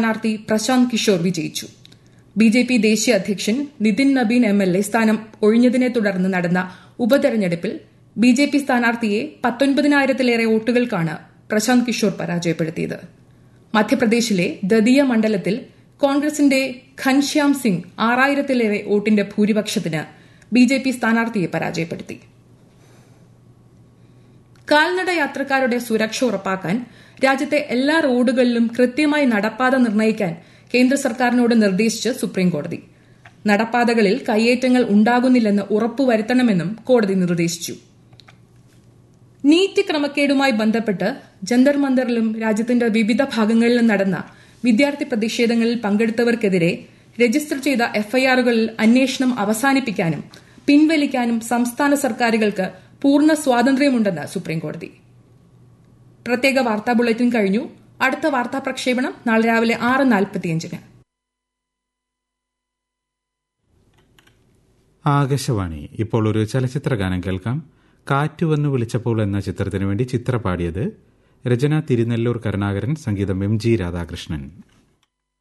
സ്ഥാനാർത്ഥി പ്രശാന്ത് കിഷോർ വിജയിച്ചു B J P ദേശീയ അധ്യക്ഷൻ Nitin Nabin M L A സ്ഥാനം ഒഴിഞ്ഞതിനെ തുടർന്ന് നടന്ന ഉപതെരഞ്ഞെടുപ്പിൽ ബി ജെ പി സ്ഥാനാർത്ഥിയെ പത്തൊൻപതിനായിരത്തിലേറെ വോട്ടുകൾക്കാണ് പ്രശാന്ത് കിഷോർ പരാജയപ്പെടുത്തിയത് മധ്യപ്രദേശിലെ ദതിയ മണ്ഡലത്തിൽ കോൺഗ്രസിന്റെ ഘൻശ്യാം സിംഗ് ആറായിരത്തിലേറെ വോട്ടിന്റെ ഭൂരിപക്ഷത്തിന് ബി ജെ പി സ്ഥാനാർത്ഥിയെ പരാജയപ്പെടുത്തി കാൽനട യാത്രക്കാരുടെ സുരക്ഷ ഉറപ്പാക്കാൻ രാജ്യത്തെ എല്ലാ റോഡുകളിലും കൃത്യമായി നടപ്പാത നിർണ്ണയിക്കാൻ കേന്ദ്ര സർക്കാരിനോട് നിർദ്ദേശിച്ച് സുപ്രീംകോടതി നടപ്പാതകളിൽ കയ്യേറ്റങ്ങൾ ഉണ്ടാകുന്നില്ലെന്ന് ഉറപ്പുവരുത്തണമെന്നും കോടതി നിർദ്ദേശിച്ചു നീറ്റ് ക്രമക്കേടുമായി ബന്ധപ്പെട്ട് ജന്തർ മന്ദറിലും രാജ്യത്തിന്റെ വിവിധ ഭാഗങ്ങളിലും നടന്ന വിദ്യാർത്ഥി പ്രതിഷേധങ്ങളിൽ പങ്കെടുത്തവർക്കെതിരെ രജിസ്റ്റർ ചെയ്ത എഫ്ഐആറുകളിൽ അന്വേഷണം അവസാനിപ്പിക്കാനും പിൻവലിക്കാനും സംസ്ഥാന സർക്കാരുകൾക്ക് പൂർണ്ണ സ്വാതന്ത്ര്യമുണ്ടെന്ന് സുപ്രീംകോടതി പ്രത്യേക വാർത്താ ബുള്ളറ്റിൻ കഴിഞ്ഞു അടുത്ത വാർത്താ പ്രക്ഷേപണം നാളെ രാവിലെ ആറ് നാൽപ്പത്തിയഞ്ചിന് ആകാശവാണി ഇപ്പോൾ ഒരു ചലച്ചിത്ര ഗാനം കേൾക്കാം കാറ്റ് വന്നു വിളിച്ചപ്പോൾ എന്ന ചിത്രത്തിനു വേണ്ടി ചിത്ര പാടിയത് രചന തിരുനെല്ലൂർ കരുണാകരൻ സംഗീതം എം ജി രാധാകൃഷ്ണൻ